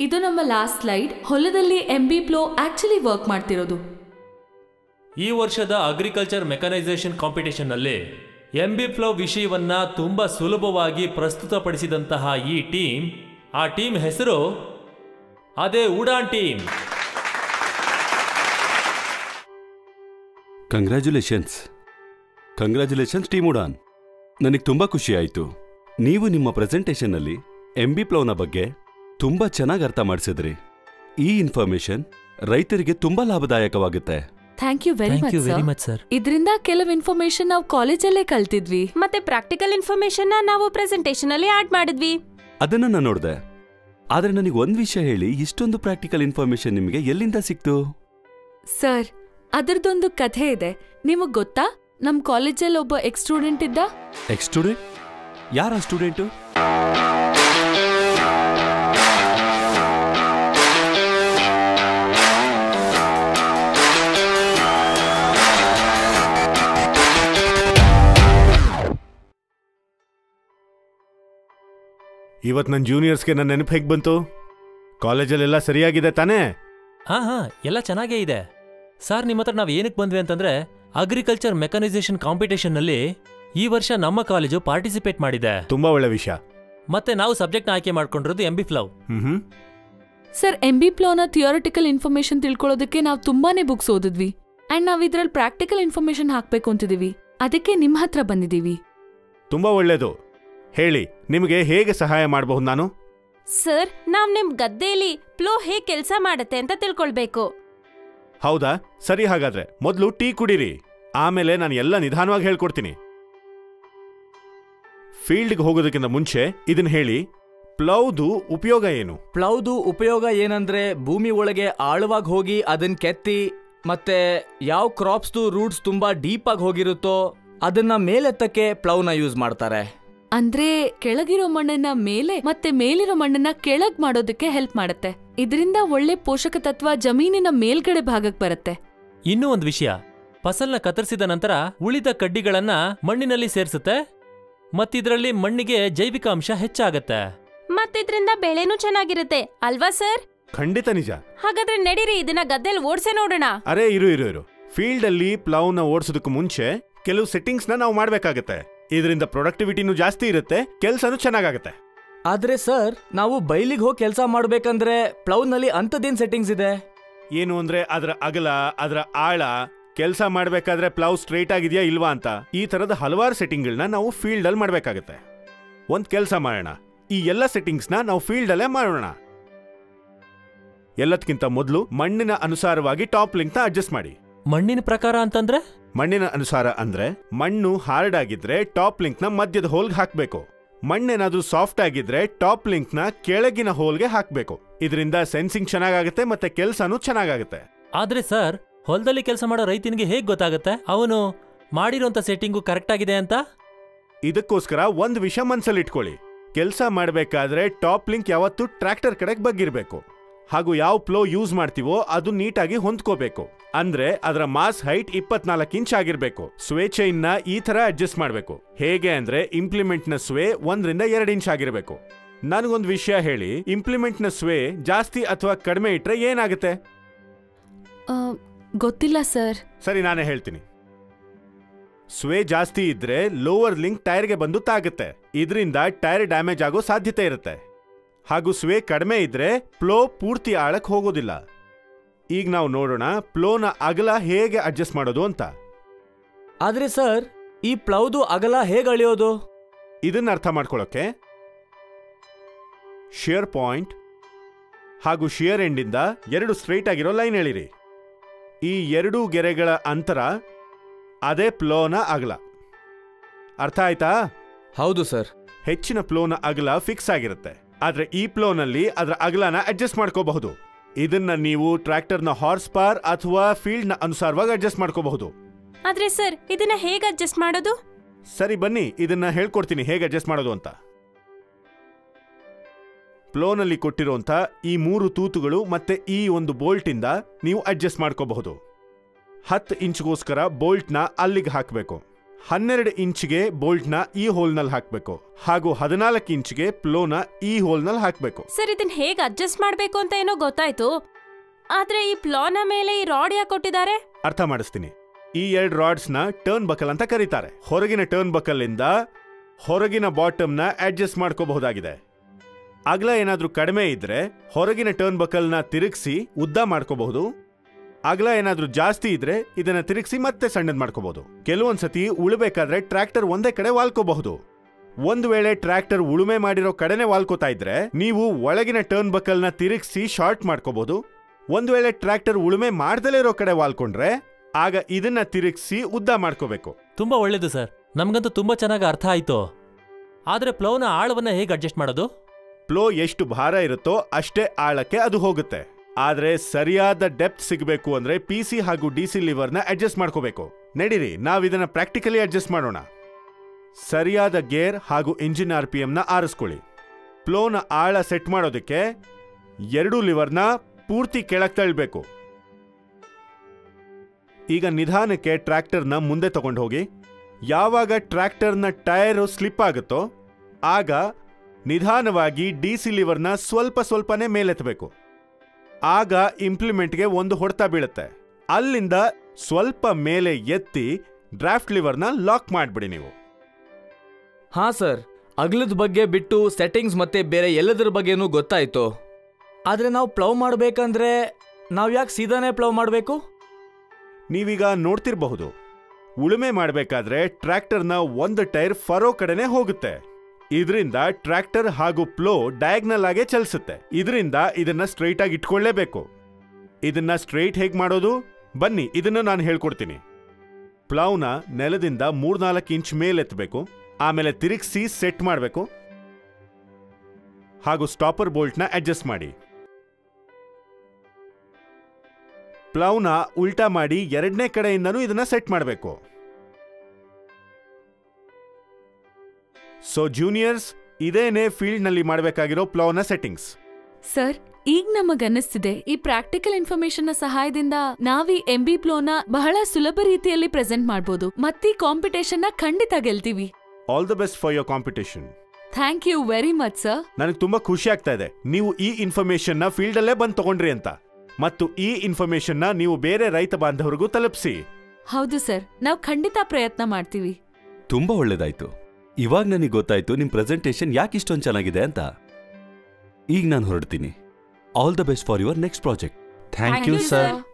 ಇದು ನಮ್ಮ last slide ಹೊಲದಲ್ಲಿ M B plough actually work ಮಾಡ್ತಿರೋದು ಈ ವರ್ಷದ ಅಗ್ರಿಕಲ್ಚರ್ ಮೆಕನೈಸೇಷನ್ ಕಾಂಪಿಟೇಷನ್ನಲ್ಲಿ ಎಂ ಬಿ ಫ್ಲೋ ವಿಷಯವನ್ನ ತುಂಬಾ ಸುಲಭವಾಗಿ ಪ್ರಸ್ತುತಪಡಿಸಿದಂತಹ ಈ ಟೀಮ್ ಆ ಟೀಮ್ ಹೆಸರು ಅದೇ Udaan team congratulations congratulations team Udaan ನನಗೆ ತುಂಬ ಖುಷಿ ಆಯಿತು ನೀವು ನಿಮ್ಮ ಪ್ರೆಸೆಂಟೇಷನ್ನಲ್ಲಿ ಎಂ ಬಿ ಪ್ಲವ್ನ ಬಗ್ಗೆ ತುಂಬ ಚೆನ್ನಾಗಿ ಅರ್ಥ ಮಾಡಿಸಿದ್ರಿ ಈ ಇನ್ಫಾರ್ಮೇಶನ್ ರೈತರಿಗೆ ತುಂಬ ಲಾಭದಾಯಕವಾಗುತ್ತೆ thank you very much sir much sir ಇದರಿಂದ ಕೆಲವು ಇನ್ಫಾರ್ಮೇಶನ್ ನಾವು ಕಾಲೇಜಲ್ಲೇ ಕಲ್ತಿದ್ವಿ ಮತ್ತೆ ಪ್ರಾಕ್ಟಿಕಲ್ ಇನ್ಫಾರ್ಮೇಶನ್ ನಾವು ಪ್ರೆಸೆಂಟೇಶನ್ ಅಲ್ಲಿ ಆಡ್ ಮಾಡಿದ್ವಿ ಅದನ್ನು ನಾನು ನೋಡಿದೆ ಆದರೆ ನನಗೆ ಒಂದು ವಿಷಯ ಹೇಳಿ ಇಷ್ಟೊಂದು ಪ್ರಾಕ್ಟಿಕಲ್ ಇನ್ಫಾರ್ಮೇಶನ್ ನಿಮಗೆ ಎಲ್ಲಿಂದ ಸಿಕ್ತು ಸರ್ ಅದರದೊಂದು ಕಥೆ ಇದೆ ನಿಮಗ್ ಗೊತ್ತಾ ನಮ್ ಕಾಲೇಜಲ್ಲಿ ಒಬ್ಬ ಎಕ್ಸ್ ಸ್ಟೂಡೆಂಟ್ ಇದ್ದ ಎಕ್ಸ್ ಸ್ಟೂಡೆಂಟ್ ಯಾರ ಸ್ಟೂಡೆಂಟು ಇವತ್ತು ನನ್ನ ಜೂನಿಯರ್ಸ್ಗೆ ನನ್ನ ನೆನಪು ಹೇಗೆ ಬಂತು ಕಾಲೇಜಲ್ಲೆಲ್ಲ ಸರಿಯಾಗಿದೆ ತಾನೇ ಹಾ ಹಾ ಎಲ್ಲ ಚೆನ್ನಾಗೇ ಇದೆ ಸರ್ ನಿಮ್ಮ ಹತ್ರ ನಾವು ಏನಕ್ಕೆ ಬಂದ್ವಿ ಅಂತಂದ್ರೆ ಅಗ್ರಿಕಲ್ಚರ್ ಮೆಕನೈಸೇಷನ್ ಕಾಂಪಿಟೇಷನ್ನಲ್ಲಿ ಈ ವರ್ಷ ನಮ್ಮ ಕಾಲೇಜು ಪಾರ್ಟಿಸಿಪೇಟ್ ಮಾಡಿದೆ ತುಂಬಾ ಒಳ್ಳೆ ವಿಷಯ ಮತ್ತೆ ನಾವು ಸಬ್ಜೆಕ್ಟ್ನ ಆಯ್ಕೆ ಮಾಡ್ಕೊಂಡಿರೋದು M B plough hmm hmm sir M B ಪ್ಲೋನ ಥಿಯೋರಿಟಿಕಲ್ ಇನ್ಫಾರ್ಮೇಶನ್ ತಿಳ್ಕೊಳ್ಳೋದಕ್ಕೆ ನಾವು ತುಂಬಾನೇ ಬುಕ್ಸ್ ಓದಿದ್ವಿ ಅಂಡ್ ನಾವ್ ಇದ್ರಲ್ಲಿ ಪ್ರಾಕ್ಟಿಕಲ್ ಇನ್ಫಾರ್ಮೇಶನ್ ಹಾಕ್ಬೇಕು ಅಂತಿದೀವಿ ಅದಕ್ಕೆ ನಿಮ್ ಹತ್ರ ಬಂದಿದೀವಿ ತುಂಬಾ ಒಳ್ಳೇದು ಹೇಳಿ ನಿಮಗೆ ಹೇಗೆ ಸಹಾಯ ಮಾಡಬಹುದು ನಾನು ಸರ್ ನಾವ್ ನಿಮ್ ಗದ್ದೆಯಲ್ಲಿ ಪ್ಲೋ ಹೇಗ್ ಕೆಲ್ಸ ಮಾಡತ್ತೆ ಅಂತ ತಿಳ್ಕೊಳ್ಬೇಕು ಹೌದಾ ಸರಿ ಹಾಗಾದ್ರೆ ಮೊದಲು ಟೀ ಕುಡೀರಿ ಆಮೇಲೆ ನಾನು ಎಲ್ಲ ನಿಧಾನವಾಗಿ ಹೇಳ್ಕೊಡ್ತೀನಿ ಫೀಲ್ಡ್ಗೆ ಹೋಗೋದಕ್ಕಿಂತ ಮುಂಚೆ ಇದನ್ನ ಹೇಳಿ ಪ್ಲೌದು ಉಪಯೋಗ ಏನು ಪ್ಲೌದು ಉಪಯೋಗ ಏನಂದ್ರೆ ಭೂಮಿ ಒಳಗೆ ಆಳವಾಗಿ ಹೋಗಿ ಅದನ್ನ ಕೆತ್ತಿ ಮತ್ತೆ ಯಾವ ಕ್ರಾಪ್ಸ್ದು ರೂಟ್ಸ್ ತುಂಬಾ ಡೀಪ್ ಆಗಿ ಹೋಗಿರುತ್ತೋ ಅದನ್ನ ಮೇಲೆತ್ತಕ್ಕೆ ಪ್ಲೌನ ಯೂಸ್ ಮಾಡ್ತಾರೆ ಅಂದ್ರೆ ಕೆಳಗಿರೋ ಮಣ್ಣನ್ನ ಮೇಲೆ ಮತ್ತೆ ಮೇಲಿರೋ ಮಣ್ಣನ್ನ ಕೆಳಗ್ ಮಾಡೋದಕ್ಕೆ ಹೆಲ್ಪ್ ಮಾಡುತ್ತೆ ಇದರಿಂದ ಒಳ್ಳೆ ಪೋಷಕ ತತ್ವ ಜಮೀನಿನ ಮೇಲ್ಗಡೆ ಭಾಗಕ್ಕೆ ಬರುತ್ತೆ ಇನ್ನೂ ಒಂದು ವಿಷಯ ಫಸಲ್ನ ಕತ್ತರಿಸಿದ ನಂತರ ಉಳಿದ ಕಡ್ಡಿಗಳನ್ನ ಮಣ್ಣಿನಲ್ಲಿ ಸೇರಿಸುತ್ತೆ ಮತ್ತಿದ್ರಲ್ಲಿ ಮಣ್ಣಿಗೆ ಜೈವಿಕ ಅಂಶ ಹೆಚ್ಚಾಗತ್ತೆ ಮತ್ತಿದ್ರಿಂದ ಬೆಳೆನೂ ಚೆನ್ನಾಗಿರುತ್ತೆ ಅಲ್ವಾ ಸರ್ ಖಂಡಿತ ನಿಜ ಹಾಗಾದ್ರೆ ನಡೀರಿ ಇದನ್ನ ಗದ್ದೆಯಲ್ಲಿ ಓಡ್ಸೆ ನೋಡೋಣ ಅರೆ ಇರು ಇರು ಇರು ಫೀಲ್ಡ್ ಅಲ್ಲಿ ಪ್ಲೌನ ಓಡಿಸೋದಕ್ಕೂ ಮುಂಚೆ ಕೆಲವು ಸೆಟ್ಟಿಂಗ್ಸ್ ನ ನಾವು ಮಾಡ್ಬೇಕಾಗತ್ತೆ ಇದರಿಂದ ಪ್ರೊಡಕ್ಟಿವಿಟಿನೂ ಜಾಸ್ತಿ ಇರುತ್ತೆ ಕೆಲಸನೂ ಚೆನ್ನಾಗಾಗತ್ತೆ ಆದ್ರೆ ಸರ್ ನಾವು ಬೈಲಿಗೆ ಹೋಗಿ ಕೆಲಸ ಮಾಡ್ಬೇಕಂದ್ರೆ ಪ್ಲೌನಲ್ಲಿ ಅಂಥದ್ದೇನ್ ಸೆಟ್ಟಿಂಗ್ಸ್ ಇದೆ ಏನು ಅಂದ್ರೆ ಅದರ ಅಗಲ ಅದರ ಆಳ ಕೆಲಸ ಮಾಡ್ಬೇಕಾದ್ರೆ ಪ್ಲೌ ಸ್ಟ್ರೈಟ್ ಆಗಿದೆಯಾ ಇಲ್ವಾ ಅಂತ ಈ ತರದ ಹಲವಾರು ಸೆಟ್ಟಿಂಗ್ಗಳನ್ನ ನಾವು ಫೀಲ್ಡ್ ಅಲ್ಲಿ ಮಾಡ್ಬೇಕಾಗತ್ತೆ ಒಂದ್ ಕೆಲಸ ಮಾಡೋಣ ಈ ಎಲ್ಲ ಸೆಟ್ಟಿಂಗ್ಸ್ನ ನಾವು ಫೀಲ್ಡ್ ಅಲ್ಲೇ ಮಾಡೋಣ ಎಲ್ಲದಕ್ಕಿಂತ ಮೊದಲು ಮಣ್ಣಿನ ಅನುಸಾರವಾಗಿ ಟಾಪ್ ಲಿಂಕ್ ನ ಅಡ್ಜಸ್ಟ್ ಮಾಡಿ ಮಣ್ಣಿನ ಪ್ರಕಾರ ಅಂತಂದ್ರೆ ಮಣ್ಣಿನ ಅನುಸಾರ ಅಂದ್ರೆ ಮಣ್ಣು ಹಾರ್ಡ್ ಆಗಿದ್ರೆ ಟಾಪ್ ಲಿಂಕ್ ನ ಮಧ್ಯದ ಹೋಲ್ಗೆ ಹಾಕ್ಬೇಕು ಮಣ್ಣೇನಾದ್ರೂ ಸಾಫ್ಟ್ ಆಗಿದ್ರೆ ಟಾಪ್ ಲಿಂಕ್ ನ ಕೆಳಗಿನ ಹೋಲ್ಗೆ ಹಾಕ್ಬೇಕು ಇದರಿಂದ ಸೆನ್ಸಿಂಗ್ ಚೆನ್ನಾಗಾಗುತ್ತೆ ಮತ್ತೆ ಕೆಲ್ಸನೂ ಚೆನ್ನಾಗಾಗುತ್ತೆ ಆದ್ರೆ ಸರ್ ಹೊಲದಲ್ಲಿ ಕೆಲಸ ಮಾಡೋ ರೈತನಿಗೆ ಹೇಗ್ ಗೊತ್ತಾಗತ್ತೆ ಅವನು ಮಾಡಿರೋಂಥ ಸೆಟ್ಟಿಂಗು ಕರೆಕ್ಟ್ ಆಗಿದೆ ಅಂತ ಇದಕ್ಕೋಸ್ಕರ ಒಂದ್ ವಿಷಯ ಮನ್ಸಲ್ಲಿ ಇಟ್ಕೊಳ್ಳಿ ಕೆಲಸ ಮಾಡಬೇಕಾದ್ರೆ ಟಾಪ್ ಲಿಂಕ್ ಯಾವತ್ತೂ ಟ್ರ್ಯಾಕ್ಟರ್ ಕಡೆಗೆ ಬಗ್ಗಿರ್ಬೇಕು ಹಾಗೂ ಯಾವ ಪ್ಲೋ ಯೂಸ್ ಮಾಡ್ತೀವೋ ಅದು ನೀಟಾಗಿ ಹೊಂದ್ಕೋಬೇಕು ಅಂದ್ರೆ ಅದರ ಮಾಸ್ ಹೈಟ್ ಇಪ್ಪತ್ನಾಲ್ಕು ಇಂಚ್ ಆಗಿರ್ಬೇಕು ಸ್ವೆ ಚೈನ್ ನ ಈ ತರ ಅಡ್ಜಸ್ಟ್ ಮಾಡಬೇಕು ಹೇಗೆ ಅಂದ್ರೆ ಇಂಪ್ಲಿಮೆಂಟ್ ನ ಸ್ವೆ ಒಂದರಿಂದ ಎರಡು ಇಂಚ್ ಆಗಿರ್ಬೇಕು ನನಗೊಂದು ವಿಷಯ ಹೇಳಿ ಇಂಪ್ಲಿಮೆಂಟ್ ನ ಸ್ವೆ ಜಾಸ್ತಿ ಅಥವಾ ಕಡಿಮೆ ಇಟ್ರೆ ಏನಾಗುತ್ತೆ ಆ, ಗೊತ್ತಿಲ್ಲ ಸರ್ ಸರಿ ನಾನೇ ಹೇಳ್ತೀನಿ ಸ್ವೆ ಜಾಸ್ತಿ ಇದ್ರೆ ಲೋವರ್ ಲಿಂಕ್ ಟೈರ್ಗೆ ಬಂದು ತಾಗುತ್ತೆ ಇದರಿಂದ ಟೈರ್ ಡ್ಯಾಮೇಜ್ ಆಗೋ ಸಾಧ್ಯತೆ ಇರುತ್ತೆ ಹಾಗೂ ಸ್ವೆ ಕಡಿಮೆ ಇದ್ರೆ ಪ್ಲೋ ಪೂರ್ತಿ ಆಳಕ್ ಹೋಗೋದಿಲ್ಲ ಈಗ ನಾವು ನೋಡೋಣ ಪ್ಲೋನ ಅಗಲ ಹೇಗೆ ಅಡ್ಜಸ್ಟ್ ಮಾಡೋದು ಅಂತ ಆದ್ರೆ ಸರ್ ಈ ಪ್ಲೌದು ಅಗಲ ಹೇಗೆ ಅಳಿಯೋದು ಇದನ್ನ ಅರ್ಥ ಮಾಡ್ಕೊಳ್ಳೋಕೆ ಶಿಯರ್ ಪಾಯಿಂಟ್ ಹಾಗೂ ಶಿಯರ್ ಎಂಡಿಂದ ಎರಡು ಸ್ಟ್ರೈಟ್ ಆಗಿರೋ ಲೈನ್ ಎಳಿರಿ ಈ ಎರಡೂ ಗೆರೆಗಳ ಅಂತರ ಅದೇ ಪ್ಲೋನ ಅಗಲ ಅರ್ಥ ಆಯ್ತಾ ಹೌದು ಸರ್ ಹೆಚ್ಚಿನ ಪ್ಲೋನ ಅಗಲ ಫಿಕ್ಸ್ ಆಗಿರುತ್ತೆ ಆದ್ರೆ ಈ ಪ್ಲೋನಲ್ಲಿ ಅದರ ಅಗಲನ ಅಡ್ಜಸ್ಟ್ ಮಾಡ್ಕೋಬಹುದು ಇದನ್ನ ನೀವು ಟ್ರ್ಯಾಕ್ಟರ್ನ ಹಾರ್ಸ್ ಪಾರ್ ಅಥವಾ ಫೀಲ್ಡ್ನ ಅನುಸಾರವಾಗಿ ಅಡ್ಜಸ್ಟ್ ಮಾಡ್ಕೋಬಹುದು ಆದ್ರೆ ಸರ್ ಇದನ್ನ ಹೇಗ್ ಅಡ್ಜಸ್ಟ್ ಮಾಡೋದು ಸರಿ ಬನ್ನಿ ಇದನ್ನ ಹೇಳ್ಕೊಡ್ತೀನಿ ಹೇಗೆ ಅಡ್ಜಸ್ಟ್ ಮಾಡೋದು ಅಂತ ಪ್ಲೋನಲ್ಲಿ ಕೊಟ್ಟಿರುವಂತ ಈ ಮೂರು ತೂತುಗಳು ಮತ್ತೆ ಈ ಒಂದು ಬೋಲ್ಟ್ ಇಂದ ನೀವು ಅಡ್ಜಸ್ಟ್ ಮಾಡ್ಕೋಬಹುದು ಹತ್ತು ಇಂಚ್ಗೋಸ್ಕರ ಬೋಲ್ಟ್ನ ಅಲ್ಲಿಗೆ ಹಾಕಬೇಕು ಹನ್ನೆರಡು ಇಂಚ್ಗೆ ಬೋಲ್ಟ್ನ ಈ ಹೋಲ್ನಲ್ಲಿ ಹಾಕಬೇಕು ಹಾಗೂ ಹದಿನಾಲ್ಕು ಇಂಚ್ಗೆ ಪ್ಲೋನ ಈ ಹೋಲ್ನಲ್ಲಿ ಹಾಕಬೇಕು ಸರ್ ಇದನ್ನ ಹೇಗ್ ಅಡ್ಜಸ್ಟ್ ಮಾಡ್ಬೇಕು ಅಂತ ಏನೋ ಗೊತ್ತಾಯ್ತು ಆದ್ರೆ ಈ ಪ್ಲಾನ ಮೇಲೆ ಈ ರಾಡ್ ಯಾಕೆ ಕೊಟ್ಟಿದ್ದಾರೆ ಅರ್ಥ ಮಾಡಿಸ್ತೀನಿ ಈ ಎರಡು ರಾಡ್ಸ್ನ ಟರ್ನ್ ಬಕಲ್ ಅಂತ ಕರೀತಾರೆ ಹೊರಗಿನ ಟರ್ನ್ ಬಕಲ್ಲಿಂದ ಹೊರಗಿನ ಬಾಟಮ್ನ ಅಡ್ಜಸ್ಟ್ ಮಾಡ್ಕೋಬಹುದಾಗಿದೆ ಅಗಲ ಏನಾದ್ರೂ ಕಡಿಮೆ ಇದ್ರೆ ಹೊರಗಿನ ಟರ್ನ್ ಬಕಲ್ನ ತಿರುಗಿಸಿ ಉದ್ದ ಮಾಡ್ಕೋಬಹುದು ಅಗಲ ಏನಾದ್ರೂ ಜಾಸ್ತಿ ಇದ್ರೆ ಇದನ್ನ ತಿರುಗಿಸಿ ಮತ್ತೆ ಸಣ್ಣದ್ ಮಾಡ್ಕೋಬಹುದು ಕೆಲವೊಂದ್ಸತಿ ಉಳ್ಬೇಕಾದ್ರೆ ಟ್ರ್ಯಾಕ್ಟರ್ ಒಂದೇ ಕಡೆ ವಾಲ್ಕೋಬಹುದು ಒಂದು ವೇಳೆ ಟ್ರ್ಯಾಕ್ಟರ್ ಉಳುಮೆ ಮಾಡಿರೋ ಕಡೆನೆ ವಾಲ್ಕೋತಾ ಇದ್ರೆ ನೀವು ಒಳಗಿನ ಟರ್ನ್ ಬಕಲ್ನ ತಿರುಗಿಸಿ ಶಾರ್ಟ್ ಮಾಡ್ಕೋಬಹುದು ಒಂದು ವೇಳೆ ಟ್ರ್ಯಾಕ್ಟರ್ ಉಳುಮೆ ಮಾಡ್ದಲೇ ಇರೋ ಕಡೆ ವಾಲ್ಕೊಂಡ್ರೆ ಆಗ ಇದನ್ನ ತಿರುಗಿಸಿ ಉದ್ದ ಮಾಡ್ಕೋಬೇಕು ತುಂಬಾ ಒಳ್ಳೇದು ಸರ್ ನಮ್ಗಂತೂ ತುಂಬಾ ಚೆನ್ನಾಗಿ ಅರ್ಥ ಆಯ್ತು ಆದ್ರೆ ಪ್ಲೌನ ಆಳವನ್ನ ಹೇಗೆ ಅಡ್ಜಸ್ಟ್ ಮಾಡೋದು ಪ್ಲೋ ಎಷ್ಟು ಭಾರ ಇರುತ್ತೋ ಅಷ್ಟೇ ಆಳಕ್ಕೆ ಅದು ಹೋಗುತ್ತೆ ಆದ್ರೆ ಸರಿಯಾದ ಡೆಪ್ತ್ ಸಿಗಬೇಕು ಅಂದ್ರೆ ಪಿ ಸಿ ಹಾಗೂ ಡಿ ಸಿ ಲಿವರ್ನ ಅಡ್ಜಸ್ಟ್ ಮಾಡ್ಕೋಬೇಕು ನಡೀರಿ ನಾವ್ ಇದನ್ನ ಪ್ರಾಕ್ಟಿಕಲಿ ಅಡ್ಜಸ್ಟ್ ಮಾಡೋಣ ಸರಿಯಾದ ಗೇರ್ ಹಾಗೂ ಇಂಜಿನ್ ಆರ್ ಪಿ ಎಂನ ಆರಿಸ್ಕೊಳ್ಳಿ ಪ್ಲೋನ ಆಳ ಸೆಟ್ ಮಾಡೋದಕ್ಕೆ ಎರಡೂ ಲಿವರ್ನ ಪೂರ್ತಿ ಕೆಳಗೆ ತಳ್ಳಬೇಕು ಈಗ ನಿಧಾನಕ್ಕೆ ಟ್ರ್ಯಾಕ್ಟರ್ನ ಮುಂದೆ ತಗೊಂಡು ಹೋಗಿ ಯಾವಾಗ ಟ್ರ್ಯಾಕ್ಟರ್ನ ಟೈರು ಸ್ಲಿಪ್ ಆಗುತ್ತೋ ಆಗ ನಿಧಾನವಾಗಿ ಡಿ ಸಿ ಲಿವರ್ನ ಸ್ವಲ್ಪ ಸ್ವಲ್ಪನೇ ಮೇಲೆತ್ತಬೇಕು ಆಗ ಇಂಪ್ಲಿಮೆಂಟ್ಗೆ ಒಂದು ಹೊಡೆತ ಬೀಳುತ್ತೆ ಅಲ್ಲಿಂದ ಸ್ವಲ್ಪ ಮೇಲೆ ಎತ್ತಿ ಡ್ರಾಫ್ಟ್ ಲಿವರ್ನ ಲಾಕ್ ಮಾಡಿಬಿಡಿ ನೀವು ಹಾ ಸರ್ ಅಗ್ಲದ ಬಗ್ಗೆ ಬಿಟ್ಟು ಸೆಟ್ಟಿಂಗ್ಸ್ ಮತ್ತೆ ಬೇರೆ ಎಲ್ಲದರ ಬಗ್ಗೆನೂ ಗೊತ್ತಾಯ್ತು ಆದ್ರೆ ನಾವು ಪ್ಲವ್ ಮಾಡ್ಬೇಕಂದ್ರೆ ನಾವು ಯಾಕೆ ಸೀದಾನೇ ಪ್ಲವ್ ಮಾಡಬೇಕು ನೀವೀಗ ನೋಡ್ತಿರಬಹುದು ಉಳುಮೆ ಮಾಡಬೇಕಾದ್ರೆ ಟ್ರ್ಯಾಕ್ಟರ್ನ ಒಂದು ಟೈರ್ ಫರೋ ಕಡೆನೆ ಹೋಗುತ್ತೆ ಇದರಿಂದ ಟ್ರ್ಯಾಕ್ಟರ್ ಹಾಗೂ ಪ್ಲೋ ಡಯಾಗ್ನಲ್ ಆಗೇ ಚಲಿಸುತ್ತೆ ಇದರಿಂದ ಇದನ್ನ ಸ್ಟ್ರೈಟ್ ಆಗಿ ಇಟ್ಕೊಳ್ಳೇಬೇಕು ಇದನ್ನ ಸ್ಟ್ರೈಟ್ ಹೇಗೆ ಮಾಡೋದು ಬನ್ನಿ ಇದನ್ನ ನಾನು ಹೇಳ್ಕೊಡ್ತೀನಿ ಪ್ಲೌನ ನೆಲದಿಂದ ಮೂರ್ನಾಲ್ಕು ಇಂಚ್ ಮೇಲೆತ್ತಬೇಕು ಆಮೇಲೆ ತಿರುಗಿಸಿ ಸೆಟ್ ಮಾಡಬೇಕು ಹಾಗೂ ಸ್ಟಾಪರ್ ಬೋಲ್ಟ್ನ ಅಡ್ಜಸ್ಟ್ ಮಾಡಿ ಪ್ಲೌನ ಉಲ್ಟಾ ಮಾಡಿ ಎರಡನೇ ಕಡೆಯಿಂದನೂ ಇದನ್ನ ಸೆಟ್ ಮಾಡಬೇಕು ಸೊ ಜೂನಿಯರ್ಸ್ ಇದೇನೇ ಫೀಲ್ಡ್ನಲ್ಲಿ ಮಾಡಬೇಕಾಗಿರೋ ಪ್ಲೌನ ಸೆಟ್ಟಿಂಗ್ಸ್ ಸರ್ ಈಗ ನಮಗನ್ನಿಸ್ತಿದೆ ಈ ಪ್ರಾಕ್ಟಿಕಲ್ ಇನ್ಫಾರ್ಮೇಶನ್ ನ ಸಹಾಯದಿಂದ ನಾವೀ ಎಂ ಬಿ ಪ್ಲೋನ ಬಹಳ ಸುಲಭ ರೀತಿಯಲ್ಲಿ ಪ್ರೆಸೆಂಟ್ ಮಾಡ್ಬೋದು ಮತ್ತೀ ಕಾಂಪಿಟೇಷನ್ ನ ಖಂಡಿತ ಗೆಲ್ತೀವಿ all the best for your competition thank you very much sir ನನಗೆ ತುಂಬಾ ಖುಷಿ ಆಗ್ತಾ ಇದೆ ನೀವು ಈ ಇನ್ಫಾರ್ಮೇಶನ್ ನ ಫೀಲ್ಡ್ ಅಲ್ಲೇ ಬಂದು ತಗೊಂಡ್ರಿ ಅಂತ ಮತ್ತು ಈ ಇನ್ಫಾರ್ಮೇಶನ್ ನ ನೀವು ಬೇರೆ ರೈತ ಬಾಂಧವರಿಗೂ ತಲುಪಿಸಿ ಹೌದು ಸರ್ ನಾವು ಖಂಡಿತ ಪ್ರಯತ್ನ ಮಾಡ್ತೀವಿ ತುಂಬಾ ಒಳ್ಳೇದಾಯ್ತು ಇವಾಗ ನನಗೆ ಗೊತ್ತಾಯ್ತು ನಿಮ್ ಪ್ರೆಸೆಂಟೇಶನ್ ಯಾಕೆ ಇಷ್ಟೊಂದು ಚೆನ್ನಾಗಿದೆ ಅಂತ ಈಗ ನಾನು ಹೊರಡ್ತೀನಿ all the best for your next project thank you sir